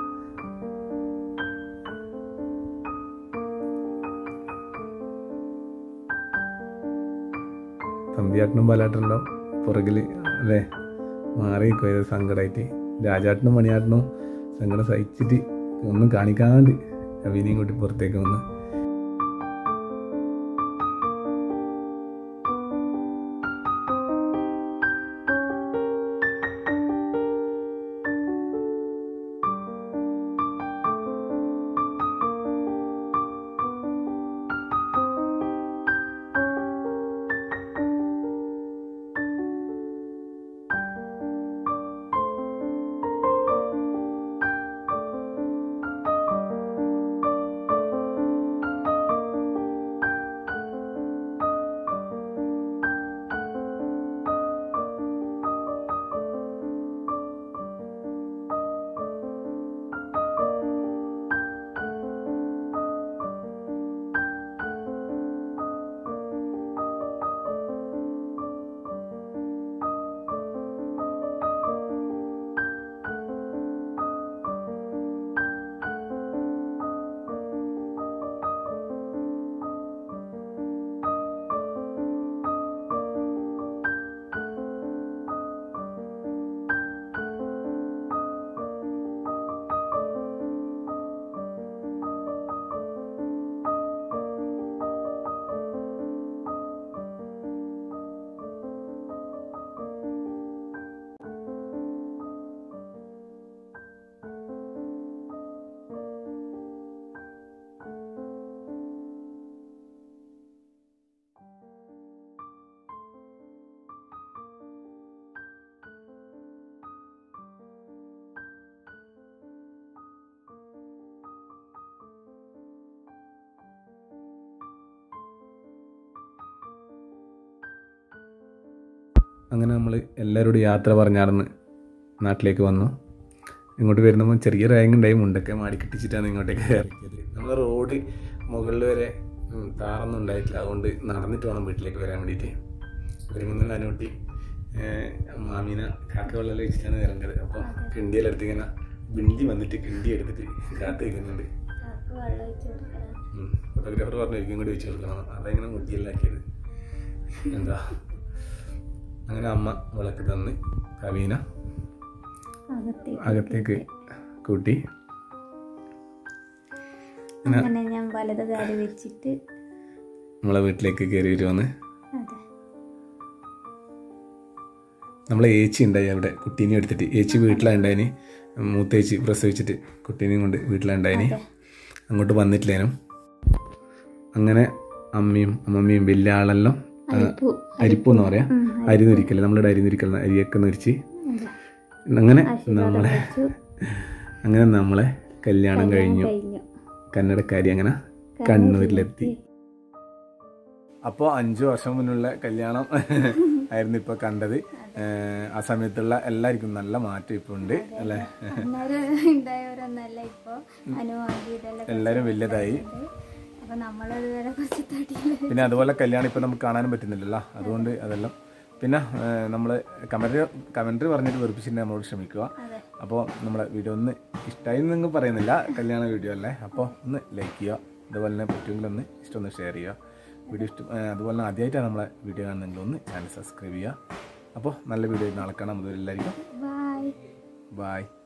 തമ്പിയാട്ടനും ബാലാട്ടനുണ്ടാവും പുറകിൽ അല്ലേ മാറിപ്പോയത് സങ്കടമായിട്ട് രാജാട്ടനും മണിയാട്ടനും സങ്കടം സഹിച്ചിട്ട് ഒന്നും കാണിക്കാണ്ട് അഭിനയം കൂട്ടി പുറത്തേക്ക് വന്ന് അങ്ങനെ നമ്മൾ എല്ലാവരോടും യാത്ര പറഞ്ഞാർന്ന് നാട്ടിലേക്ക് വന്നു ഇങ്ങോട്ട് വരുന്നപ്പോൾ ചെറിയ റാങ്കുണ്ടായി മുണ്ടൊക്കെ മാടിക്കെട്ടിച്ചിട്ടാണ് ഇങ്ങോട്ടേക്ക് ഇറക്കിയത് നമ്മൾ റോഡ് മുകളിൽ വരെ ഉം, താറൊന്നും ഉണ്ടായിട്ടില്ല അതുകൊണ്ട് നടന്നിട്ട് വേണം വീട്ടിലേക്ക് വരാൻ വേണ്ടിയിട്ട് വരുമ്പോൾ അനുട്ടി മാമീന കാക്ക വെള്ളം വെച്ചിട്ടാണ് ഇറങ്ങുന്നത് അപ്പോൾ കിണ്ടിയിലെടുത്ത് ഇങ്ങനെ ബിണ്ടി വന്നിട്ട് കിണ്ടി എടുത്തിട്ട് കാത്ത് വയ്ക്കുന്നുണ്ട് വെള്ളം ഒഴിച്ച് കൊടുക്കണം ഫോട്ടോഗ്രാഫർ പറഞ്ഞു എനിക്കും കൂടി വെച്ച് കൊടുക്കണം അതെങ്ങനെ മുട്ടിയിലാക്കിയത് എന്താ അങ്ങനെ അമ്മ വിളക്ക് തന്ന് കവീന അകത്തേക്ക് അകത്തേക്ക് കൂട്ടി അങ്ങനെ ഞാൻ വലത് കാല് വെച്ചിട്ട് നമ്മളെ വീട്ടിലേക്ക് കയറി വരുമെന്ന് അതെ നമ്മളെ ഏച്ചി ഉണ്ടായി അവിടെ കുട്ടീനെ എടുത്തിട്ട് ഏച്ചി വീട്ടിലുണ്ടായിന് മൂത്തേച്ചി പ്രസവിച്ചിട്ട് കുട്ടീനെയും കൊണ്ട് വീട്ടിലുണ്ടായിന് അങ്ങോട്ട് വന്നിട്ടില്ലേനും അങ്ങനെ അമ്മയും അമ്മമ്മയും വലിയ ആളെല്ലാം ആ, അരിപ്പൂ അരിപ്പൂ എന്ന് പറയാം അരി നുരിക്കല് നമ്മളുടെ അരി നുരിക്കൽ അരിയൊക്കെ നുരിച്ച് അതെ അങ്ങനെ ആശീർവാദം നമ്മളെ വെച്ചു അങ്ങനെ നമ്മളെ കല്യാണം കഴിഞ്ഞു കഴിഞ്ഞു കന്നഡക്കാരി അങ്ങനെ കണ്ണൂരിലെത്തി അപ്പോൾ അഞ്ചു വർഷം മുന്നുള്ള കല്യാണം ആയിരുന്നു ഇപ്പോൾ കണ്ടത് ഏഹ് ആ സമയത്തുള്ള എല്ലാവർക്കും നല്ല മാറ്റം ഇപ്പോൾ ഉണ്ട് അല്ലേ അന്നേരം ഉണ്ടായവരൊന്നല്ല ഇപ്പൊ അനുവാദി ഇതെല്ലാം എല്ലാവരും വലിയതായി അപ്പൊ നമ്മളതുവരെ കുറച്ച് തടിയില് പിന്നെ അതുപോലെ കല്യാണം ഇപ്പോൾ നമുക്ക് കാണാനും പറ്റുന്നില്ലല്ലോ അതുകൊണ്ട് അതെല്ലാം പിന്നെ നമ്മൾ കമൻറ്റ് കമൻറ്റ് പറഞ്ഞിട്ട് വെറുപ്പിച്ചിട്ട് നമ്മളോട് ക്ഷമിക്കുക അതെ അപ്പോൾ നമ്മുടെ വീഡിയോ ഒന്ന് ഇഷ്ടമായി നിങ്ങൾ പറയുന്നില്ല കല്യാണ വീഡിയോ അല്ലേ അപ്പോൾ ഒന്ന് ലൈക്ക് ചെയ്യുക അതുപോലെ തന്നെ പറ്റുമെങ്കിൽ ഒന്ന് ഇഷ്ടം ഒന്ന് ഷെയർ ചെയ്യുക വീഡിയോ ഇഷ്ടം ഏഹ് അതുപോലെ തന്നെ ആദ്യമായിട്ടാണ് നമ്മളെ വീഡിയോ കാണുന്നെങ്കിൽ ഒന്ന് ചാനൽ സബ്സ്ക്രൈബ് ചെയ്യുക അപ്പോൾ നല്ല വീഡിയോ നാളെ കാണാം അതുവരെ എല്ലാവർക്കും ബൈ ബായ്